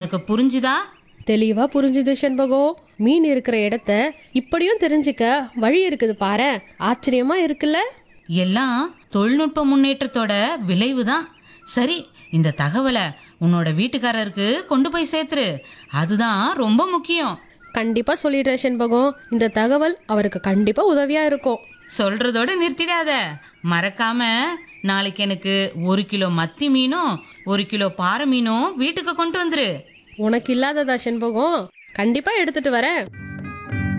உனக்கு புரிஞ்சுதா தெளிவா புரிஞ்சுது செண்பகம் மீன் இருக்கிற இடத்த இப்படியும் தெரிஞ்சுக்க வழி இருக்குது பாரேன் ஆச்சரியமா இருக்குல்ல எல்லாம் தொழில்நுட்ப முன்னேற்றத்தோட விளைவு தான் சரி இந்த தகவலை உன்னோட வீட்டுக்காரருக்கு கொண்டு போய் சேர்த்துரு அதுதான் ரொம்ப முக்கியம் கண்டிப்பா சொல்லிடுறேன் செண்பகம் இந்த தகவல் அவருக்கு கண்டிப்பா உதவியா இருக்கும் சொல்றதோட நிறுத்திடாத மறக்காம நாளைக்கு எனக்கு ஒரு கிலோ மத்தி மீனும் ஒரு கிலோ பாறை மீனும் வீட்டுக்கு கொண்டு வந்துரு உனக்கு இல்லாததா செண்பகம் கண்டிப்பா எடுத்துட்டு வரேன்